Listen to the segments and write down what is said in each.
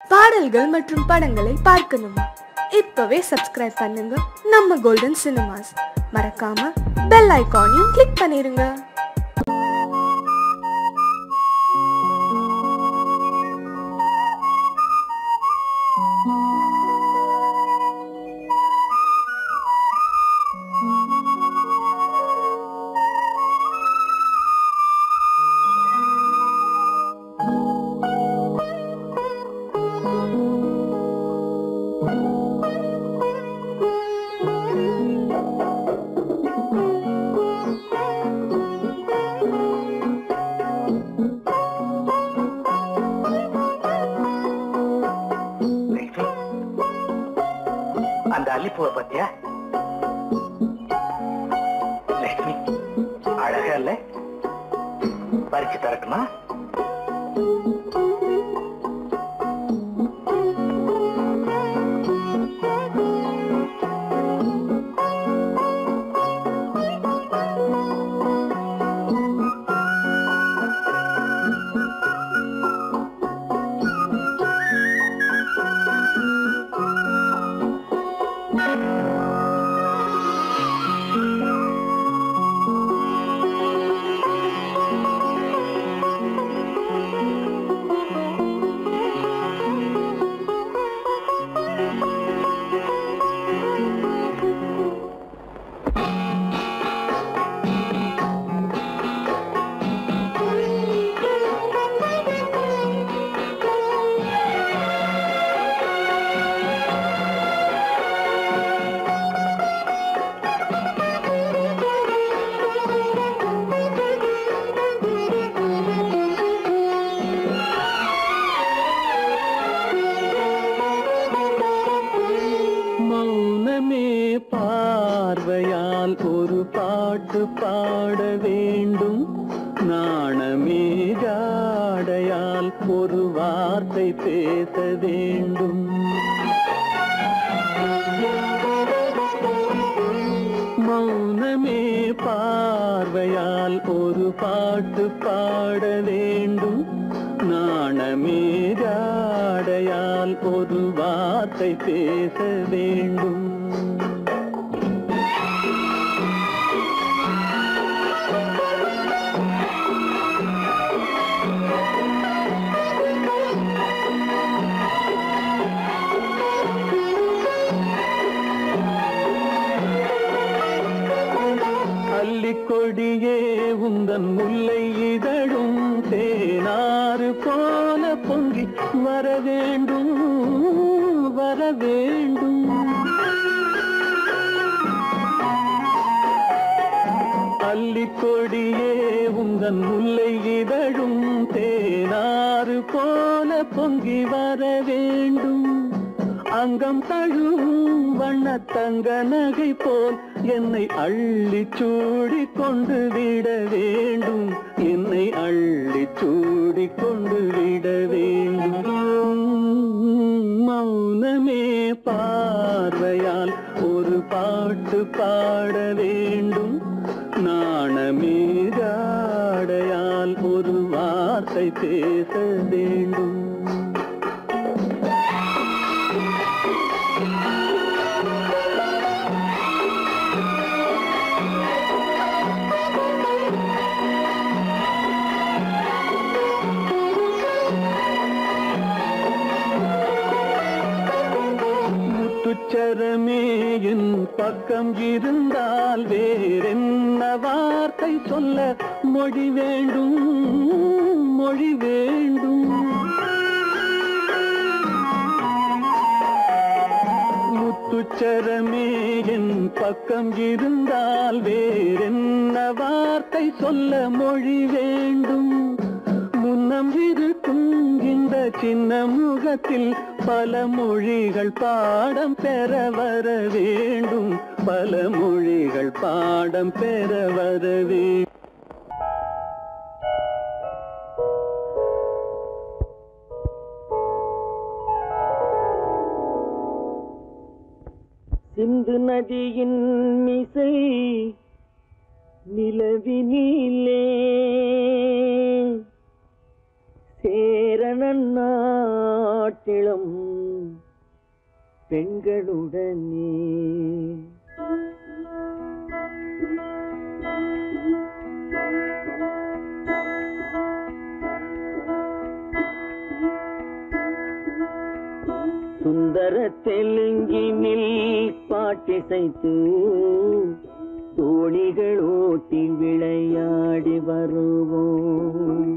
பாடல்கள் மற்றும் படங்களை பார்க்கணுமா இப்பவே சப்ஸ்கிரைப் பண்ணுங்க நம்ம கோல்டன் சினிமாஸ் மறக்காம பெல் ஐகானையும் கிளிக் பண்ணிருங்க லட்சுமி அந்த அல்லிப்பூவை பத்தியா லட்சுமி அழகா இல்ல பறிச்சு தரட்டுமா மௌனமே பார்வையால் ஒரு பாட்டு பாட வேண்டும் நாணமே ஜாடையால் ஒரு வார்த்தை பேச வேண்டும் மௌனமே பார்வையால் ஒரு பாட்டு பாட வேண்டும் நாணமே ஜாடையால் ஒரு வார்த்தை பேச வேண்டும் அல்லிக்கொடியே உந்தன் முல்லை இதழும் தேனாறு போல பொங்கி வர வேண்டும் வர வேண்டும் அல்லிக்கொடியே உந்தன் முல்லை இதழும் தேனாறு போல பொங்கி வர வேண்டும் அங்கம் தழுவும் வண்ணத்தங்க நகை போல் என்னை அள்ளி சூடி கொண்டு விட வேண்டும் என்னை அள்ளி சூடி கொண்டு விட வேண்டும் மௌனமே பார்வையால் ஒரு பாட்டு பாட வேண்டும் நாணமே ஜாடையால் ஒரு வார்த்தை பேச வேண்டும் முத்துச்சரமே என் பக்கம் இருந்தால் வேறென்ன வார்த்தை சொல்ல மொழி வேண்டும் மொழி வேண்டும் முத்துச்சரமே என் பக்கம் இருந்தால் வேறென்ன வார்த்தை சொல்ல மொழி வேண்டும் முன்னம் இருக்கும் இந்த சின்ன முகத்தில் பல மொழிகள் பாடம் பெற வர வேண்டும் பல மொழிகள் பாடம் பெற வர வேண்டும் சிந்து நதியின் மிசை நிலவினிலே சேரணன் நாட்டிளம் பெண்களுடனே சுந்தர தெலுங்கினில் பாட்டிசைத்து தோணிகள் ஓட்டி விளையாடி வருவோம்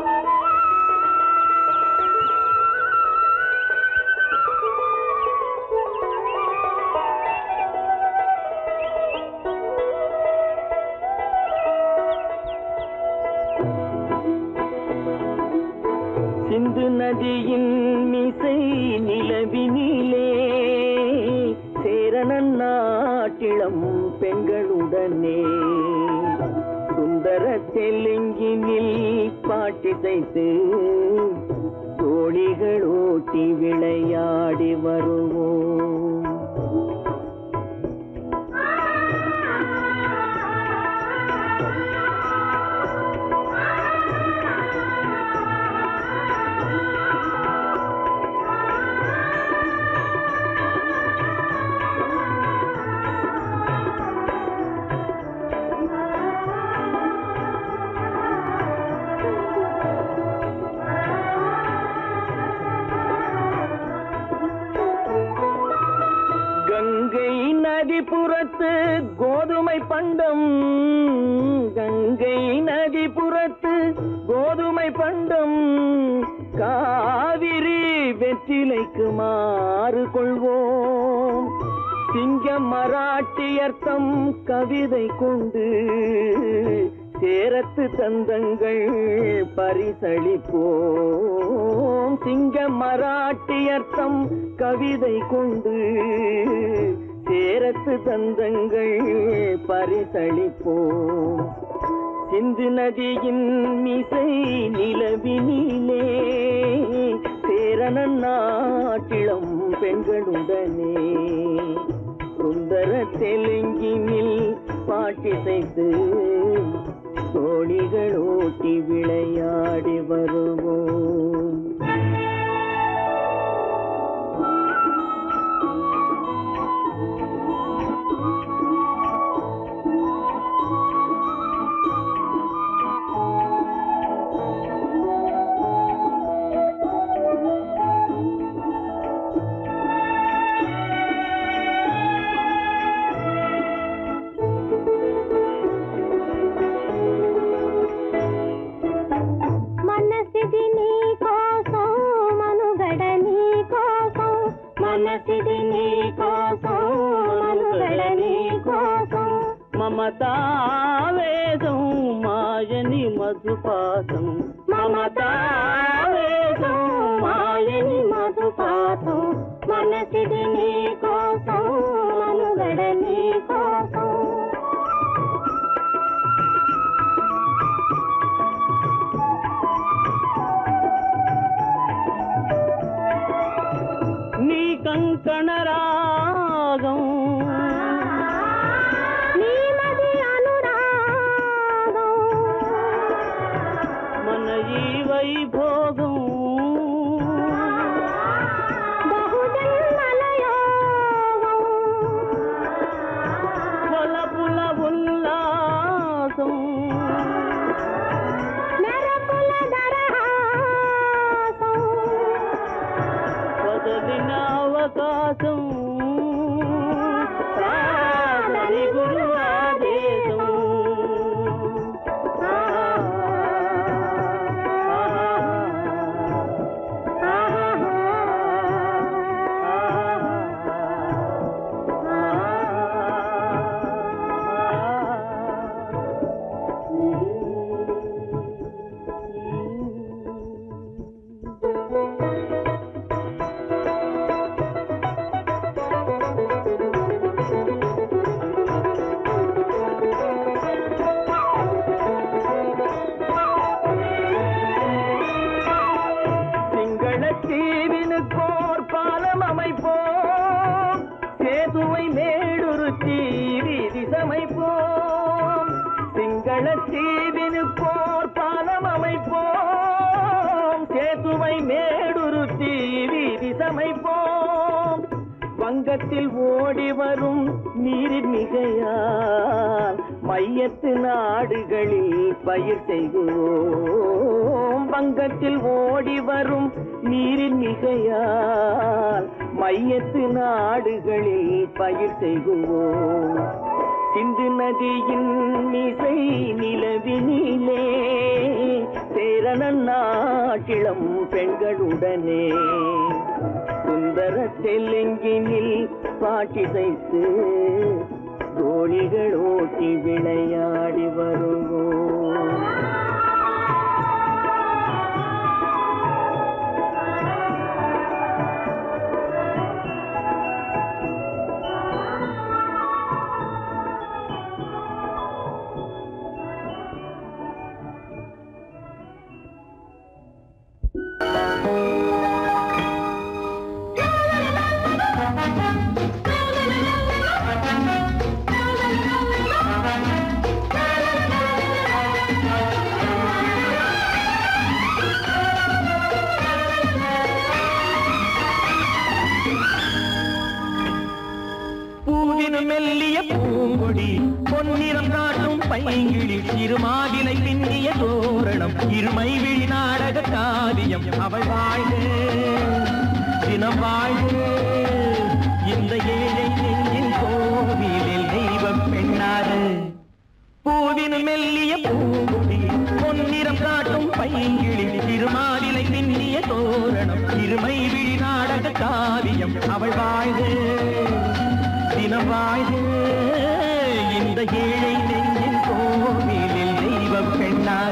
சிந்து நதியின் மிசை நிலவினிலே சேரணன் நாட்டிளம் பெண்களுடனே சுந்தர தெலுங்கினில் பாட்டிசைத்து தோழிகள் ஓட்டி விளையாடி வருவோம் கங்கை நதிபுறத்து கோதுமை பண்டம் கங்கை நதிபுறத்து கோதுமை பண்டம் காவிரி வெற்றிலைக்கு மாறு கொள்வோம் சிங்கம் மராட்டியர்த்தம் கவிதை கொண்டு சேரத்து தந்தங்கள் பரிசளிப்போம் சிங்க மராட்டியர்த்தம் கவிதை கொண்டு சேரத்து தந்தங்கள் பரிசளிப்போம் சிந்து நதியின் மிசை நிலவினிலே சேரணன் நாட்டிளம் பெண்களுடனே சுந்தர தெலுங்கினில் பாட்டிசைத்து தோழிகள் ஓட்டி விளையாடி வருவோம் మనసిది నీ కోసం మనుగడ నీ కోసం మనసిది నీ కోసం మనుగడ నీ కోసం మమతావేదం మాయని మధుపాతం మమతావేదం మాయని మధుపాతం మనసిది నీ కోసం మనుగడ నీ కోసం నీ కంకణ రాగం నీమది అనురాగం మన ఈ వైభోగం బహుజన్మల యోగం కొలపుల ఉల్లాసం మెరపుల దరహాసం వదలిన అవకాశం కాదని గురు ఆదేశం ఆ, ఆ, அமைப்போம் வங்கத்தில் ஓடி வரும் நீரின் மிகையால் மையத்து நாடுகளில் பயிர் செய்குவோம் வங்கத்தில் ஓடி வரும் நீரின் மிகையால் மையத்து நாடுகளில் பயிர் செய்குவோம் சிந்து நதியின் மிசை நிலவினிலே சேரணன் நாட்டிளம் பெண்களுடனே சுந்தர தெலுங்கினில் பாட்டிசைத்து தோழிகள் ஓட்டி விளையாடி வருவோம் பூவினு மெல்லிய பூங்கொடி பொன்னிறம் காட்டும் பைங்கிழி சிறுமாதிலை பின்னிய தோரணம் இருமை விழி நாடக காவியம் அவள் வாழ்க தினம் வாழ்க இந்த ஏழை நெஞ்சின் கோவிலில் தெய்வ பெண்ணாக பூவினு மெல்லிய பூங்குடி பொன்னிறம் காட்டும் பைங்கிழி திருமாலிலை பின்னிய தோரணம் இருமை விழி நாடக காவியம் அவள் வாழ்க தினம் வாழ்க இந்த ஏழை நெஞ்சின் கோவிலில் தெய்வ பெண்ணாக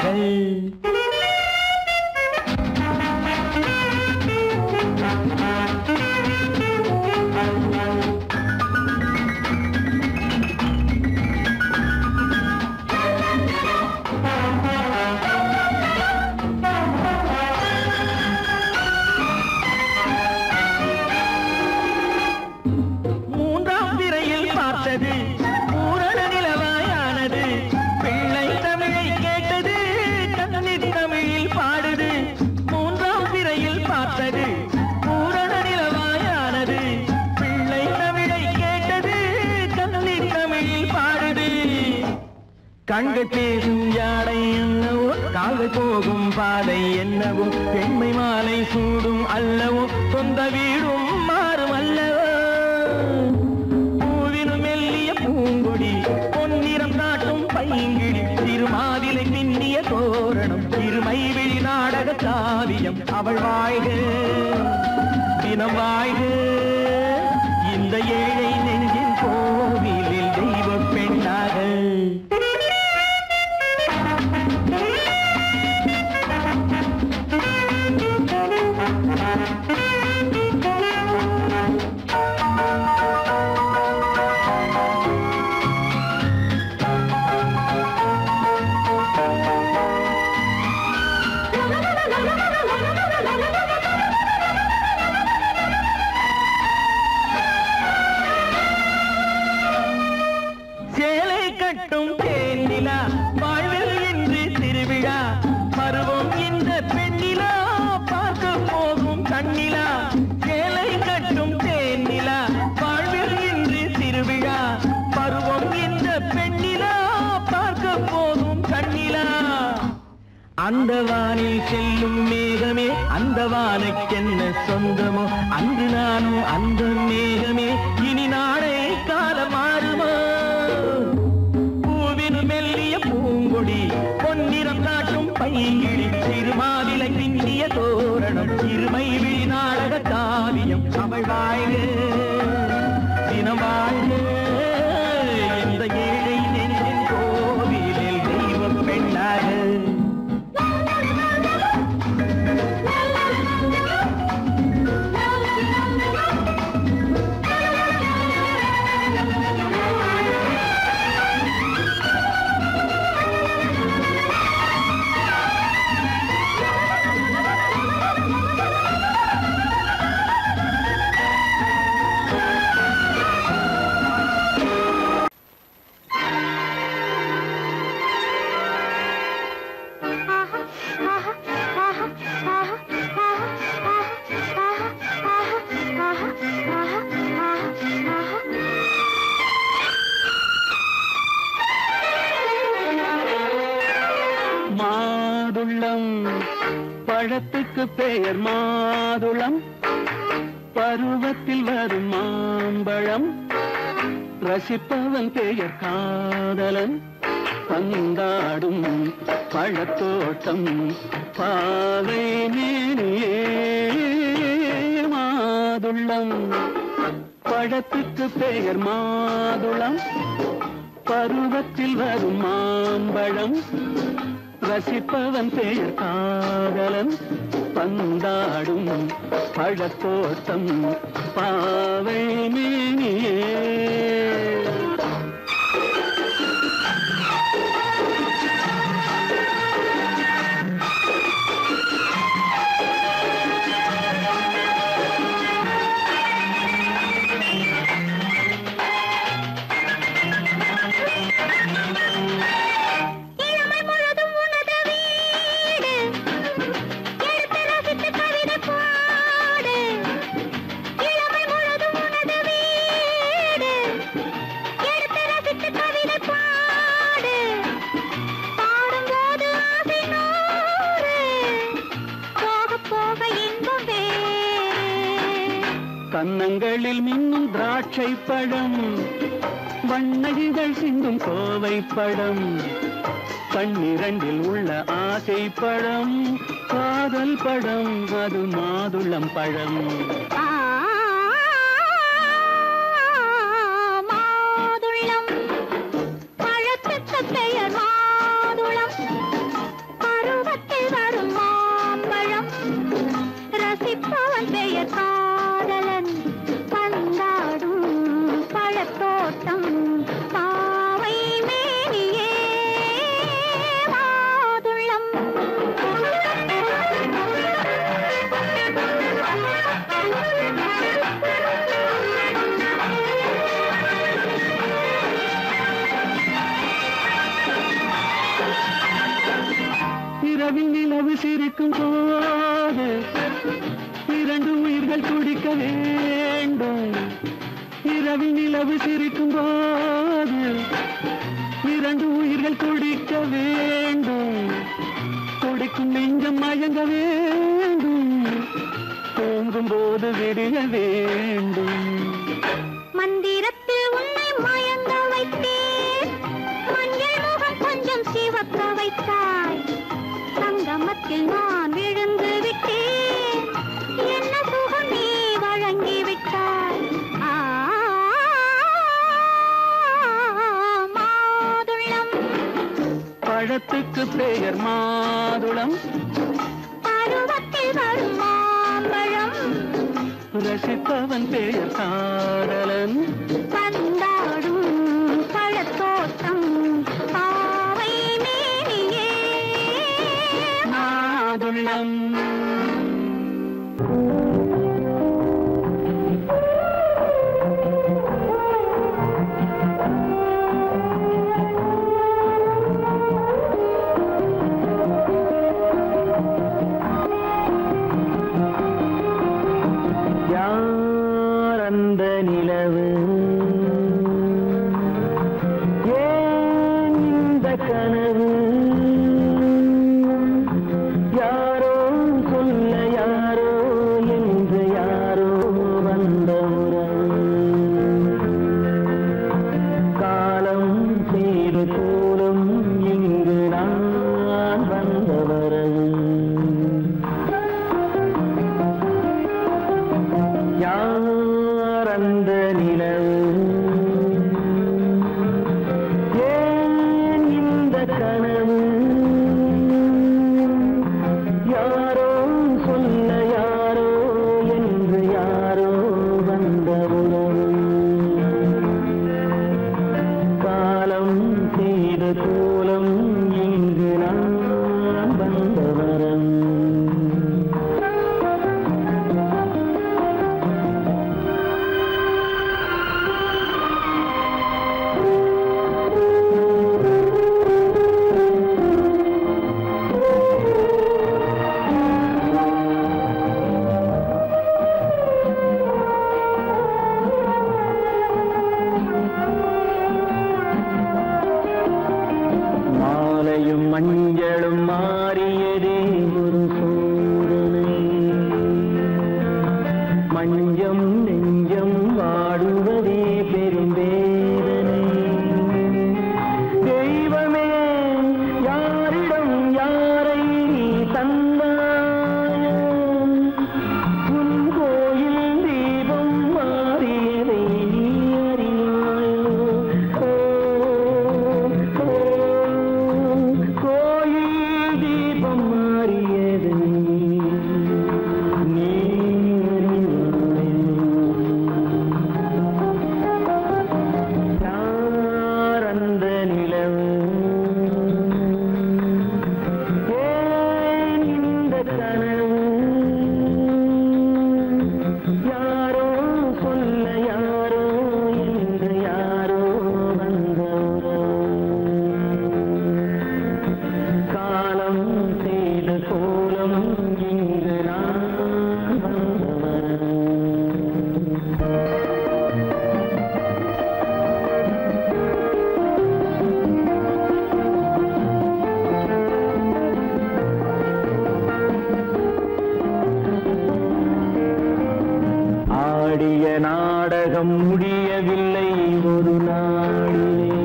மூன்றாம் திரையில் பார்த்தது பூரண நிலவாயானது பிள்ளை தமிழை கேட்டது கண்ணீர் தமிழில் பாடுது மூன்றாம் திரையில் பார்த்தது பூரண நிலவாயானது பிள்ளை தமிழை கேட்டது கண்ணீர் தமிழில் பாடுது கண்கள் பேசும் யாடை என்னவோ கால்கள் போகும் பாதை என்னவோ பெண்மை மாலை சூடும் அல்லவோ சொந்த வீடும் மாறும் அல்லவோ பூவினு மெல்லிய பூங்கொடி பொன்னிறம் காட்டும் பைங்கிழி திருமாதிலை பின்னிய தோரணம் இருமை விழி நாடக காவியம் அவள் வாழ்க தினம் வாழ்க இந்த ஏழை நெஞ்சின் கோவிலில் தெய்வ பெண்ணாக சேலை கட்டும் தேனிலா வாழ்வில் இன்று திருவிழா பருவம் இந்த பெண்ணிலா பார்க்க போகும் கண்ணிலா சேலை கட்டும் தேனிலா வாழ்வில் இன்று திருவிழா பருவம் இந்த பெண்ணிலா பார்க்க போகும் கண்ணிலா அந்த வானில் செல்லும் மேகமே அந்த வானுக்கென்ன சொந்தமோ அன்று நானும் அந்த மேகமே இனி நாளை காலம் மாறுமோ பூவினு மெல்லிய பூங்கொடி பொன்னிறம் காட்டும் பைங்கிழி திருமாவிலை பின்னிய தோரணம் இருமை விழி நாடக காவியம் அவள் வாழ்க தினம் வாழ்க இந்த ஏழை நெஞ்சின் கோவிலில் தெய்வ பெண்ணாக பழத்துக்கு பெயர் மாதுளம் பருவத்தில் வரும் மாம்பழம் ரசிப்பவன் பெயர் காதலன் பந்தாடும் பழத்தோட்டம் பாவை மேனியே மாதுளம் பழத்துக்கு பெயர் மாதுளம் பருவத்தில் வரும் மாம்பழம் ரசிப்பவன் பெயர் காதலன் பந்தாடும் பழத்தோட்டம் பாவை மேனியே இளமை முழுதும் உனது வீடு எடுத்து ரசித்து கவிதை பாடு இளமை முழுதும் உனது வீடு எடுத்து ரசித்து கவிதை பாடு பாடும்போது ஆசை நூறு போக போக இன்பம் வேறு கன்னங்களில் மின்னும் திராட்சை பழம் வண்ணகிகள் சிந்தும் கோவை பழம் கண்ணிரண்டில் உள்ள ஆசை பழம் காதல் பழம் அது மாதுளம் பழம் மாதுளம் பழத்துக்கு பெயர் மாதுளம் பருவத்தில் வரும் மாம்பழம் ரசிப்பவன் பெயர் காதலன் பந்தாடும் பழத்தோட்டம் பாவை மேனியே மாதுளம் இரவில் நிலவு சிரிக்கும் போது இரண்டு உயிர்கள் துடிக்க வேண்டும் இரவில் நிலவு சிரிக்கும் போது இரண்டு உயிர்கள் துடிக்க வேண்டும் துடிக்கும் நெஞ்சம் மயங்க வேண்டும் தூங்கும் போது விடிய வேண்டும் மந்திரத்தில் உன்னை மயங்க வைத்தேன் மஞ்சள் முகம் கொஞ்சம் சிவக்க வைத்தாய் சங்கமத்தில் நான் விழுந்து விட்டேன் என்ன சுகம் நீ வழங்கி விட்டாய் ஆ, மாதுளம் பழத்துக்கு பெயர் மாதுளம் பருவத்தில் வரும் மாம்பழம் ரசிப்பவன் பெயர் காதலன் பந்தாடும் பழத்தோட்டம் பாவை மேனியே மாதுளம் யார் அந்த நிலவு ஏன் இந்த கனவு யாரோ சொல்ல யாரோ என்று யாரோ வந்த உறவு காலம் செய்து கூறும் இங்கு நான் வந்த வரவு யார் அந்த நிலவு ஏன் இந்த கனவு யாரோ சொல்ல யாரோ என்று யாரோ வந்த உறவு காலம் செய்த கோலம் இங்கு நான் வந்த வரம் மஞ்சம் நெஞ்சம் வாடுவதே பெரும் வேதனை தெய்வமே யாரிடம் யாரை நீ தந்தாயோ உன் கோயில் தீபம் மாறியதை நீ அறியாயோ ஓ, ஓ, கோயில் தீபம் மாறியதை நீ அறியாயோ யார் அந்த நிலவு ஏன் இந்த கனவு யாரோ சொல்ல யாரோ என்று யாரோ வந்த உறவு. காலம் செய்த கோலம் இங்கு நான் வந்தவன் ஆடிய நாடகம் முடியவில்லை ஒரு நாளிலே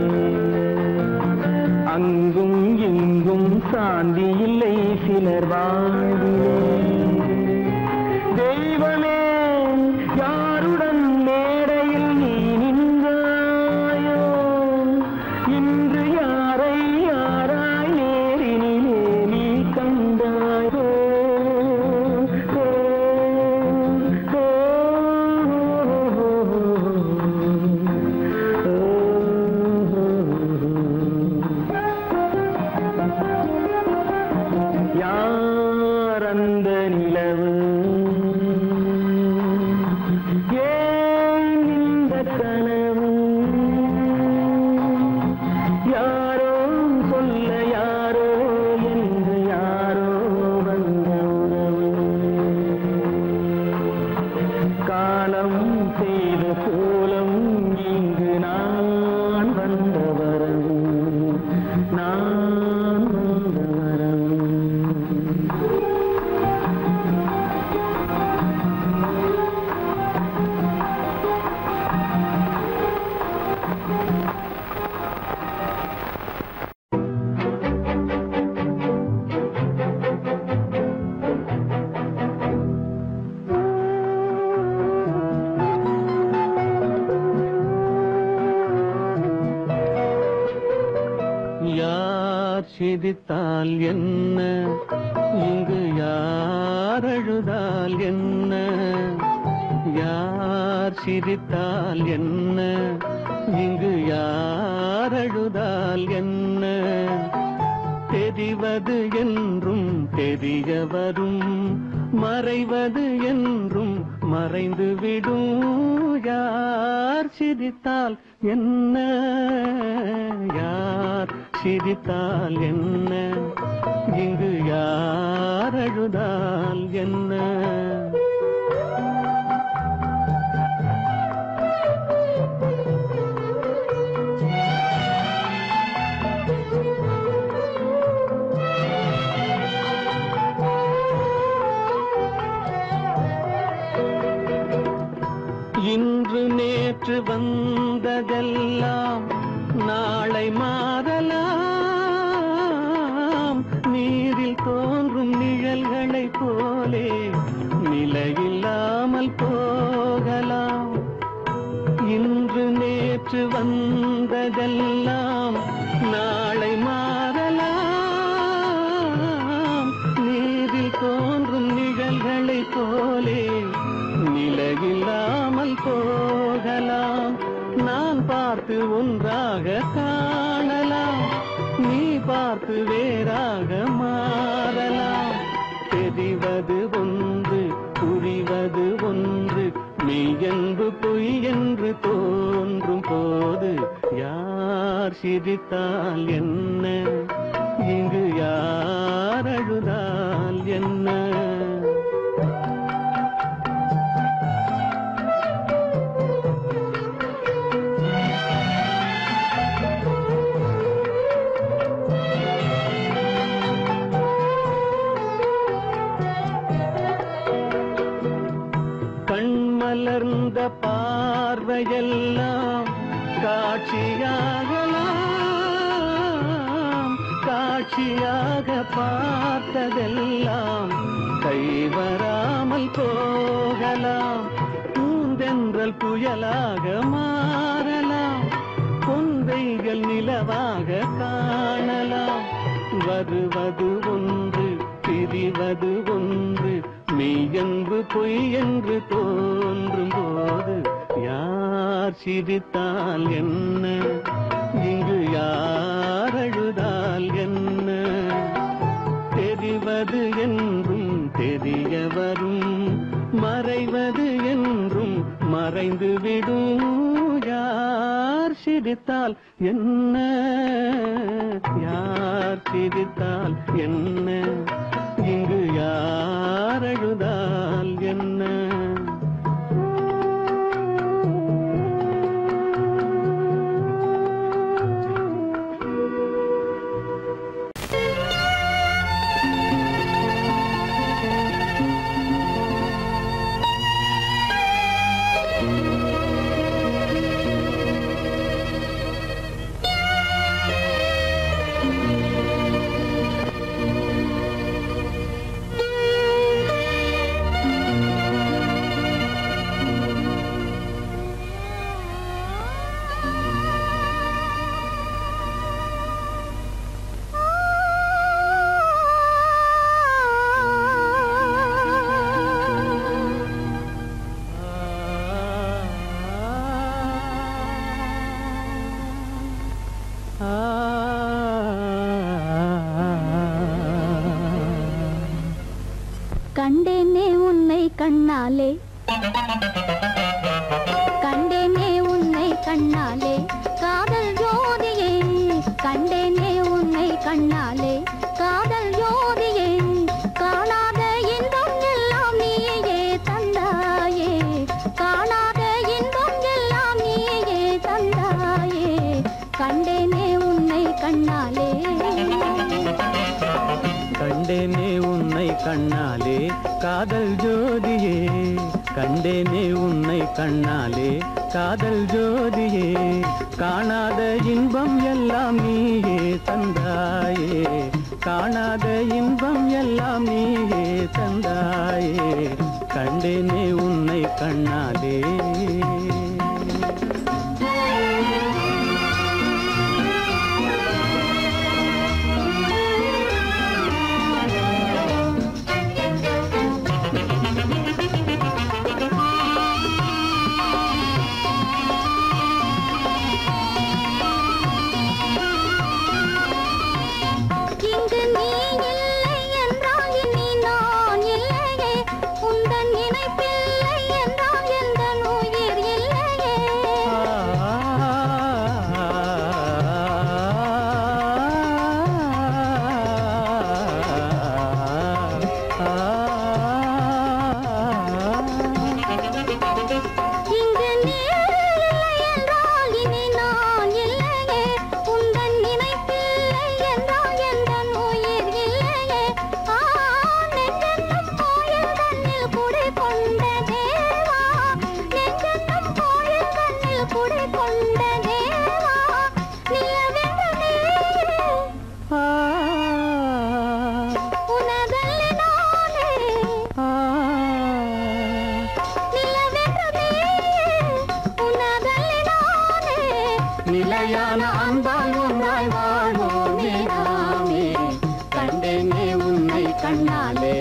அங்கும் இங்கும் சாந்தி இல்லை சிலர் வாழ்விலே தெய்வமே யாருடன் மேடையில் நீ நின்றாயோ இன்று யாரை யாராய் நேரினிலே நீ கண்டாயோ ஓ, ஓ, யார் அந்த நிலவு ஏன் இந்த கனவு யாரோ சொல்ல யாரோ என்று யாரோ வந்த உறவு காலம் செய்த கோலம் இங்கு நான் வந்த வரவு நான் வந்த வரவு யார் சிரித்தால் என்ன இங்கு யார் அழுதால் என்ன யார் சிரித்தால் என்ன இங்கு யார் அழுதால் என்ன தெரிவது என்றும் தெரிய வரும் மறைவது என்றும் மறைந்து விடும் யார் சிரித்தால் என்ன யார் சிரித்தால் என்ன இங்கு யார் அழுதால் என்ன இன்று நேற்று வந்ததெல்லாம் நாளை மாறலாம் நீரில் தோன்றும் நிழல்களைப் போலே நிலையில்லாமல் போகலாம் இன்று நேற்று வந்ததெல்லாம் நாளை மாறலாம் நீரில் தோன்றும் நிழல்களைப் போலே நிலையில்லாமல் போகலாம் நான் பார்த்து ஒன்றாக காணலாம் நீ பார்த்து வேறாக மாறலாம் தெரிவது ஒன்று புரிவது ஒன்று மெய்யென்பு பொய் என்று தோன்றும் போது யார் சிரித்தால் என்ன இங்கு யார் அழுதால் என்ன மலர்ந்த பார்வையெல்லாம் காட்சியாகலாம் காட்சியாக பார்த்ததெல்லாம் கைவராமல் போகலாம் பூந்தென்றல் புயலாக மாறலாம் கொந்தைகள் நிலவாக காணலாம் வருவது ஒன்று பிரிவது ஒன்று மெய்யென்று பொய் என்று தோன்றும் போது யார் சிரித்தால் என்ன இங்கு யார் அழுதால் என்ன தெரிவது என்றும் தெரிய வரும் மறைவது என்றும் மறைந்து விடும் யார் சிரித்தால் என்ன யார் சிரித்தால் என்ன இங்கு யார் அழுதால் என்ன கண்டேனே உன்னை கண்ணாலே கண்டேனே உன்னை கண்ணாலே காதல் ஜோதியே கண்டேனே உன்னை கண்ணாலே காதல் ஜோதியே காணாத இன்பம் எல்லாம் நீயே தந்தாயே காணாத இன்பம் எல்லாம் நீயே தந்தாயே கண்டேனே உன்னை கண்ணாலே கண்டேனே உன்னை கண்ணாலே காதல் ஜோதியே கண்டேனே உன்னை கண்ணாலே காதல் ஜோதியே காணாத இன்பம் எல்லாம் நீயே தந்தாயே காணாத இன்பம் எல்லாம் நீயே தந்தாயே கண்டேனே உன்னை கண்ணாலே இங்கு நீ இல்லை என்றால் இனி நான் இல்லையே உந்தன் நினைப்பில்லை என்றால் எந்த உயிர் இல்லையே இங்கு நீ இல்லை என்றால் இனி நான் இல்லையே உந்தன் நினைப்பில்லை என்றால் எந்த உயிர் இல்லையே ஆ நெஞ்சென்னும் கோயில் கண்ணில் குடி கொண்ட தேவா நெஞ்சென்னும் கோயில் கண்ணில் குடி கொண்ட தேவா நிலவென்று நீ உனதல்லி நானே நிலவென்று நீ உனதல்லி நானே நிலையான அன்பால் ஒன்றாய் வாழ்வோமே நாமே கண்டேனே உன்னை கண்ணாலே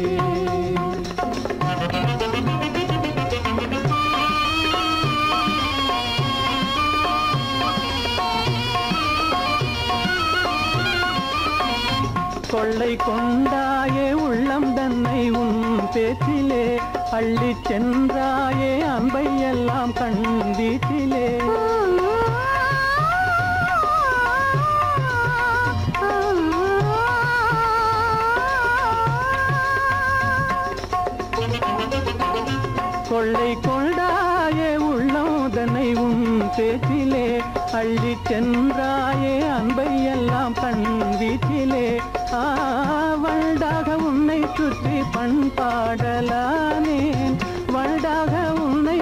கொள்ளை கொண்டாயே உள்ளம் தன்னை உன் பேச்சிலே அள்ளிச் சென்றாயே அன்பை எல்லாம் கண் வீட்டிலே கொள்ளை கொண்டாயே உள்ளோதனை உன் பேச்சிலே அள்ளி சென்றாயே அன்பை எல்லாம் கண் வீச்சிலே ஆவண்டாக உன்னை சுற்றி பண்பாடலானேன் வண்டாக உன்னை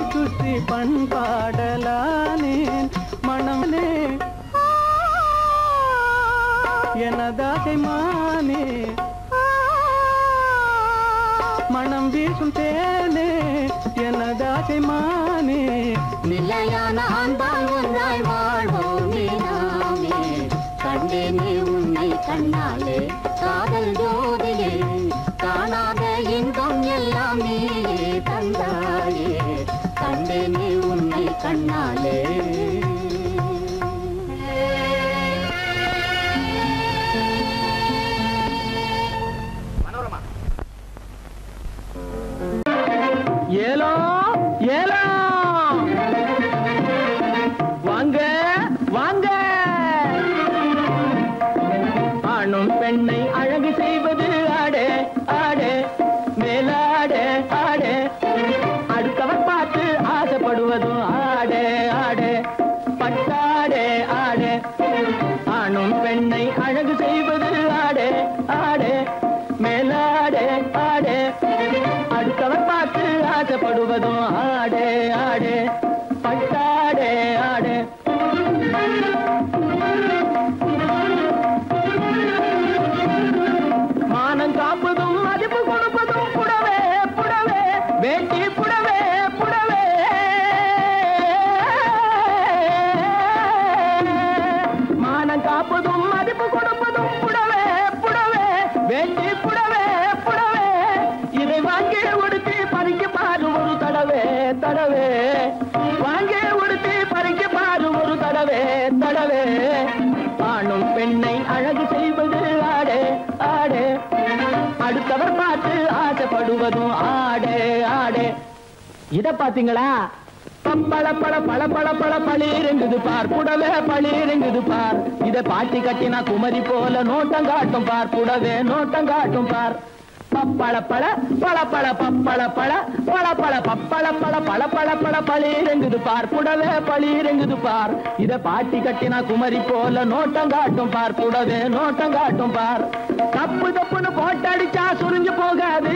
பண்பாடலானேன் மணமனே எனதாசை மானே மனம் வீசும் தேனே எனதாசை மானே நிலையான அன்பால் ஒன்றாய் வாழ்வோமே நாமே கண்டேனே உன்னை கண்ணாலே காதல் ஜோதியே காணாத இன்பம் எல்லாம் நீயே தந்தாயே கண்டேனே உன்னை கண்ணாலே மனோரமா ஏலோ ஏலோ வாங்க வாங்க ஆணும் பெண்ணை அழகு செய்வது ஆடே ஆடே மேலாடே ஆடே அடுத்தவர் பார்த்து ஆசைப்படுவதும் ஆடே ஆடே பட்டாடே ஆடே ஆணும் பெண்ணை அழகு செய்வது ஆடே ஆடே மேலாடே ஆடே அடுத்தவர் பார்த்து ஆசைப்படுவதும் ஆடே ஆடே பட்டாடே ஆடே மானம் காப்பதும் மதிப்பு கொடுப்பதும் புடவே புடவே வேட்டி புடவே புடவே மானம் காப்பதும் மதிப்பு கொடுப்பதும் புடவே புடவே வேட்டி புடவே புடவே இதை வாங்கி உடுத்தி பறிக்க பாரு ஒரு தடவே தடவே வாங்கி உடுத்தி பறிக்க பாரு ஒரு தடவே தடவே ஆணும் பெண்ணை அழகு செய்வது ஆடே ஆடே அடுத்தவர் பார்த்து ஆசைப்படுவதும் ஆடே ஆடே இத பாத்தீங்களா பப்பள பழ பழ பழ பழ பளிருங்குது பார் புடவே பளிருங்குது பார் இத பாட்டி கட்டினா குமரி போல நோட்டம் காட்டும் பார் புடவே நோட்டம் காட்டும் பார் பப்பள பழ பழ பழ பப்பள பழ பழ பழ பப்பள பழ பழ பழ பழ பளிருங்குது பார் புடவே பளிருங்குது பார் இத பாட்டி கட்டினா குமரி போல நோட்டம் காட்டும் பார் புடவே நோட்டம் காட்டும் பார் தப்பு தப்புன்னு போட்டடிச்சா சுருங்கி போகாது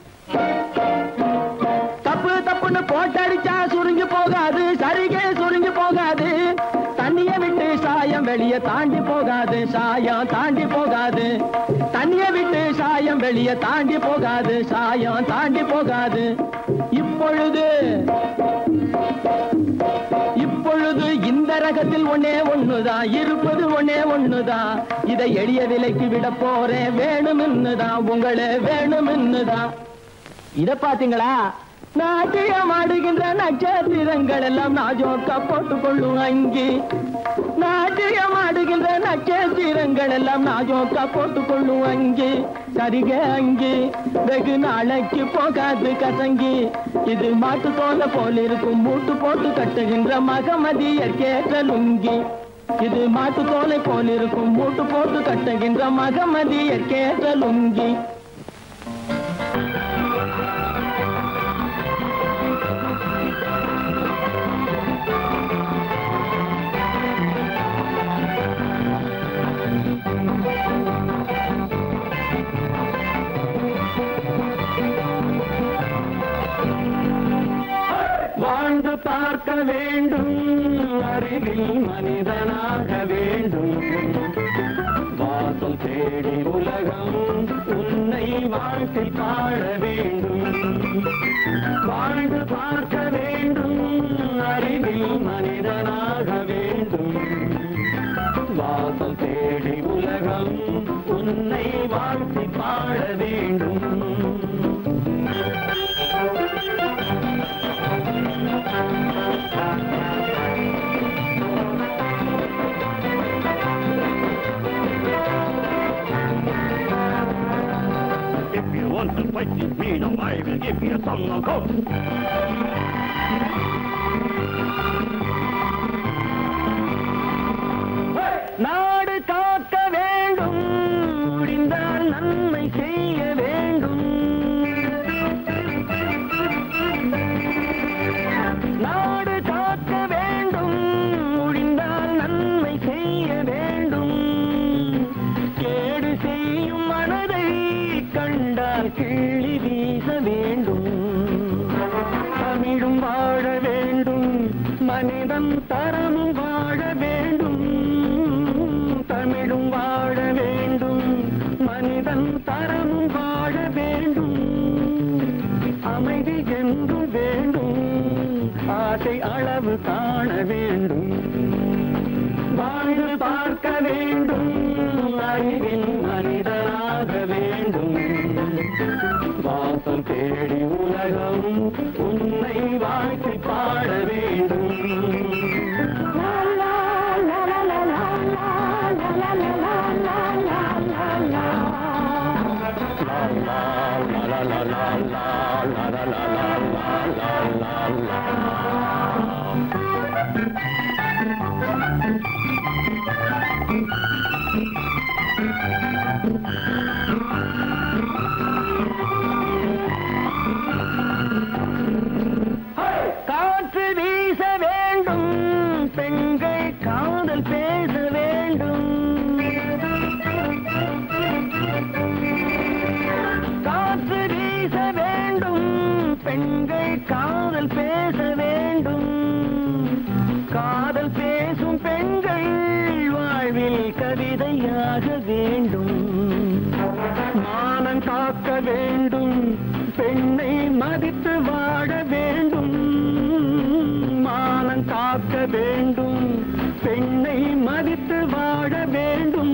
தப்பு தப்புன்னு போட்டடிச்சா சுருங்கி போகாது சரிகே சுருங்கி போகாது தண்ணிய விட்டு சாயம் வெளிய தாண்டி போகாது சாயம் தாண்டி போகாது தண்ணிய விட்டு சாயம் வெளிய தாண்டி போகாது சாயம் தாண்டி போகாது இப்பொழுது இப்பொழுது இந்த ரகத்தில் ஒன்னே ஒண்ணுதான் இருப்பது ஒன்னே ஒண்ணுதான் இதை எளிய விலைக்கு விட போறேன் வேணும்னுதான் உங்களே வேணும்னுதான் இத பாத்தீங்களா நாட்டியம் ஆடுகின்ற நட்சத்திரங்கள் எல்லாம் நாஜோக்கா போட்டுக் கொள்ளும் அங்கி நாட்டியம் ஆடுகின்ற நட்சத்திரங்கள் எல்லாம் நாஜோக்கா போட்டுக் கொள்ளும் அங்கி சரிக அங்கி வெகு நாளைக்கு போகாது கசங்கி இது மாட்டு தோல போல இருக்கும் மூட்டு போட்டு கட்டுகின்ற மகமதியர் கேட்ட லுங்கி இது மாட்டு தோலை போல் இருக்கும் மூட்டு போட்டு கட்டுகின்ற மகமதியர் கேட்ட லுங்கி வாழ்ந்து பார்க்க வேண்டும் அறிவில் மனிதனாக வேண்டும் வாசல் தேடி உலகம் உன்னை வாழ்த்தி பாட வேண்டும் வாழ்ந்து பார்க்க வேண்டும் அறிவில் மனிதனாக வேண்டும் வாசல் தேடி உலகம் உன்னை வாழ்த்தி பாட வேண்டும் If you want to fight with me now, I will give you a song of hope. நாடு காக்க வேண்டும் முடிந்தால் நன்மை செய்ய வேண்டும் நாடு காக்க வேண்டும் முடிந்தால் நன்மை செய்ய வேண்டும் கேடு செய்யும் மனதை கண்டால் கிள்ளி வீச வேண்டும் மனிதன் தரமும் வாழ வேண்டும் தமிழும் வாழ வேண்டும் மனிதன் தரமும் வாழ வேண்டும் அமைதி என்றும் வேண்டும் ஆசை அளவு காண வேண்டும் வாழ்ந்து பார்க்க வேண்டும் அறிவின் மனிதனாக வேண்டும் வாசம் தேடி உலகம் உன்னை வாழ்த்தி பாட வேண்டும் காற்று வீச வேண்டும் பெண்கள் காதல் பேச வேண்டும் காற்று வீச வேண்டும் பெண்கள் காதல் பேச வேண்டும் காதல் பேசும் பெண்கள் வாழ்வில் கவிதையாக வேண்டும் மானம் காக்க வேண்டும் பெண்ணை மதித்து வாழ வேண்டும் மானம் காக்க வேண்டும் பெண்ணை மதித்து வாழ வேண்டும்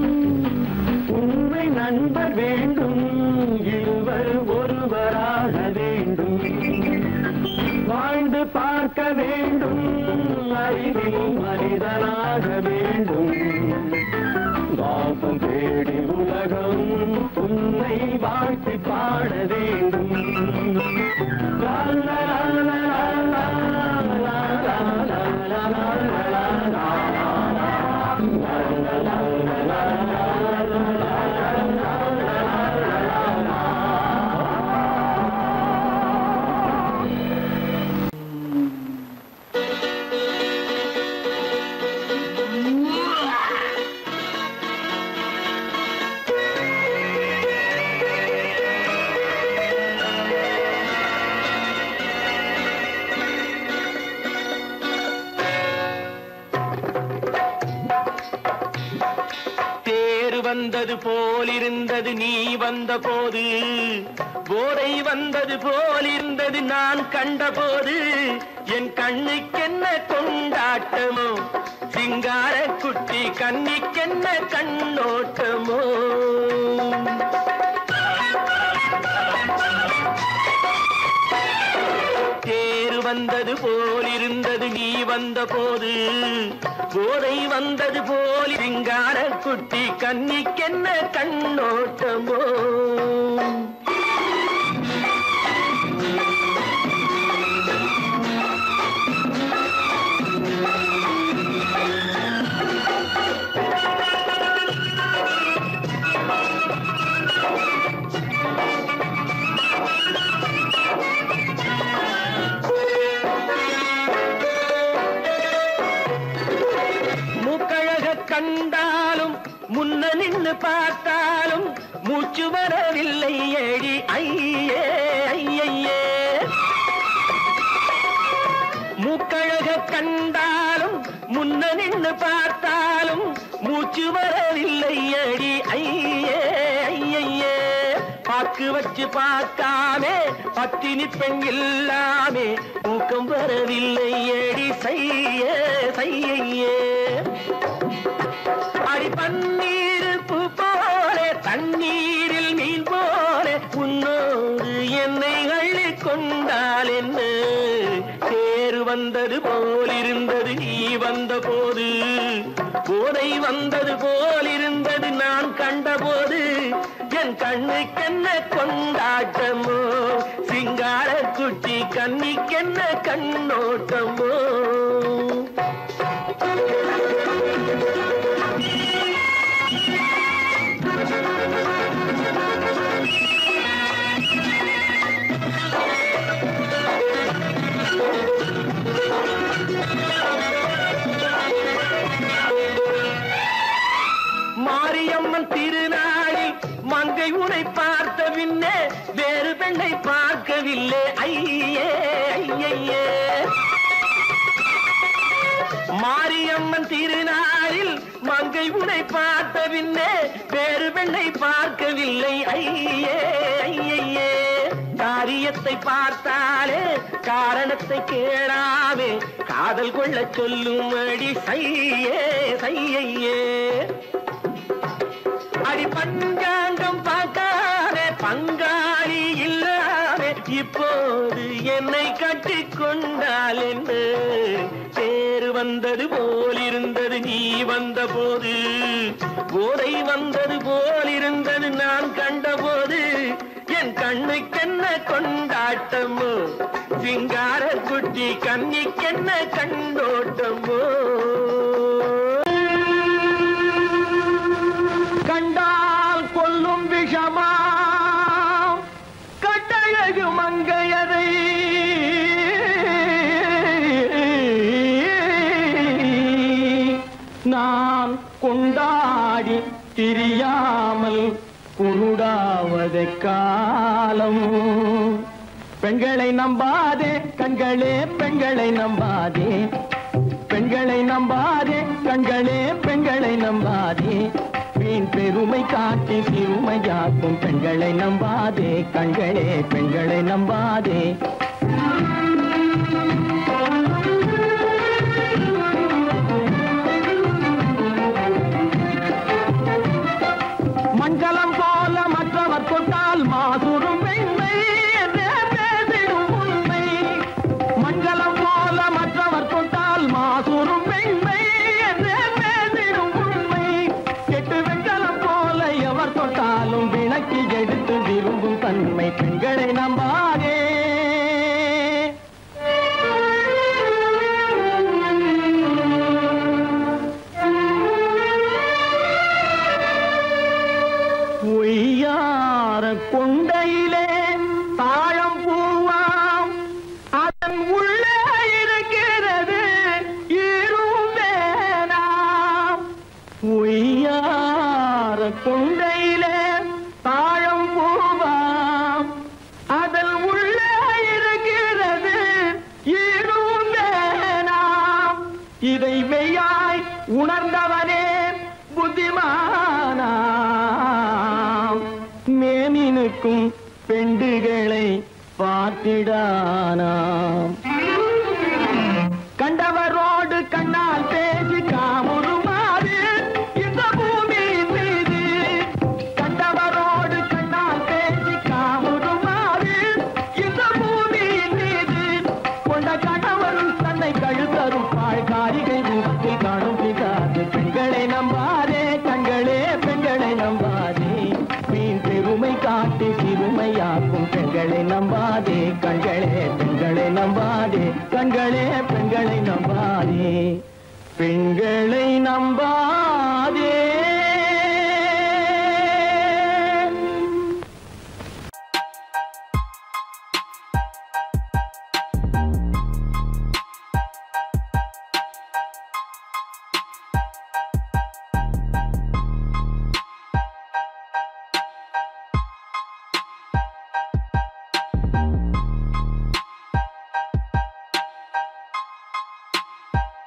உண்மை நண்பர் வேண்டும் இருவர் ஒருவராக வேண்டும் வாழ்ந்து பார்க்க வேண்டும் அறிவில் மனிதனாக வேண்டும் வாசம் தேடி உலகம் உன்னை வாழ்த்தி பாட வேண்டும் லா, லா, லா, லா, லா, லா, லா, லா, லா, லா, லா, லா, லா. தேர் வந்தது போலிருந்தது நீ வந்த போது போதை வந்தது போலிருந்தது நான் கண்டபோது என் கண்ணுக்கென்ன கொண்டாட்டமோ சிங்கார குட்டி கண்ணிக்கென்ன கண்ணோட்டமோ தேர் வந்தது போலிருந்தது நீ வந்த போது போதை வந்தது போல் சிங்கார குட்டி கன்னிக்கென்ன கண்ணோட்டமோ மூக்கழக கண்டாலும் முன்ன நின்னு பார்த்தாலும் மூச்சு வரவில்லை ஏடி ஐயே ஐயையே மூக்கழக கண்டாலும் முன்ன நின்னு பார்த்தாலும் மூச்சு வரவில்லை அடி ஐயே ஐயையே பாக்கு வச்சு பார்க்காமே பத்தினி பெண் இல்லாமே ஊக்கம் வரவில்லை அடி செய்ய செய்யையே அடி பன்னீர் பூ போல தண்ணீரில் மீன் போல உன்னோடு என்னை அள்ளி கொண்டால் என்ன தேர் வந்தது போல் இருந்தது நீ வந்த போது போதை வந்தது போல் இருந்தது நான் கண்டபோது என் கண்ணுக்கென்ன கொண்டாட்டமோ சிங்கார குட்டி கண்ணிக்கென்ன கண்ணோட்டமோ மாரியம்மன் திருநாளில் மங்கை உனை பார்த்த பின்னே வேறு பெண்ணை பார்க்கவில்லை ஐயே ஐயையே மங்கை உனை பார்த்த பின்னே வேறு பெண்ணை பார்க்கவில்லை ஐயே ஐயே காரியத்தை பார்த்தாலே காரணத்தை கேளாமே காதல் கொள்ள சொல்லும்படி சையே சையே அடி பஞ்சாங்கம் பார்க்காதே பங்காளி இல்லாமே இப்போது என்னை கட்டி கொண்டால் என்ன தேர் வந்தது போல் இருந்தது நீ வந்த போது போதை வந்தது போல் இருந்தது நான் கண்டபோது என் கண்ணுக்கென்ன கொண்டாட்டமோ சிங்கார குட்டி கண்ணிக்கென்ன கண்டோட்டமோ கண்டால் கொல்லும் விஷமா கட்டழகு மங்கையரை நான் கொண்டாடி திரியாமல் குருடாவதை காலம் பெண்களை நம்பாதே கண்களே பெண்களை நம்பாதே பெண்களை நம்பாதே கண்களே பெண்களை நம்பாதே வீண் பெருமை காட்டி சிறுமையாக்கும் பெண்களை நம்பாதே கண்களே பெண்களை நம்பாதே மண்கலம் போல மற்றவர் தொட்டால் மாசுரும் பெண்மை என்றே பேசிடும் உண்மை மண்கலம் போல மற்றவர் தொட்டால் மாசுரும் பெண்மை என்றே பேசிடும் உண்மை கெட்டு வெண்கலம் போல எவர் தொட்டாலும் விளக்கி எடுத்து விரும்பும் தன்மை பெண்களை நம்பாதே ஒய்யார கொண்டையிலே தாழம் பூவாம் அதன் உள்ளே இருக்கிறது ஈரும் வேணாம் ஒய்யார கொண்டையிலே தாழம் பூவாம் அதன் உள்ளே இருக்கிறது ஈரும் வேணாம் இதை மெய்யாய் உணர்ந்தவனே புத்திமானாம் மேனினுக்கும் பெண்டுகளை பார்த்திடானாம் கண்டவரோடு கண்ணால் பேசி காமுறுமாறு இந்த பூமியின் மீது கண்டவரோடு கண்ணால் பேசி காமுறுமாறு இந்த பூமியின் மீது கொண்ட கணவரும் தன்னை கழுத்தரும் பாழ் காரிகை ரூபத்தில் காணும் பிதாது பெண்களை நம்பாதே கண்களே பெண்களை நம்பாதே மீன் பெருமை காட்டி சிறுமையாக்கும் பெண்களை நம்பாதே கண்களே பெண்களை நம்பாதே கண்களே பெண்களை நம்பாதே பெண்களை நம்பாதே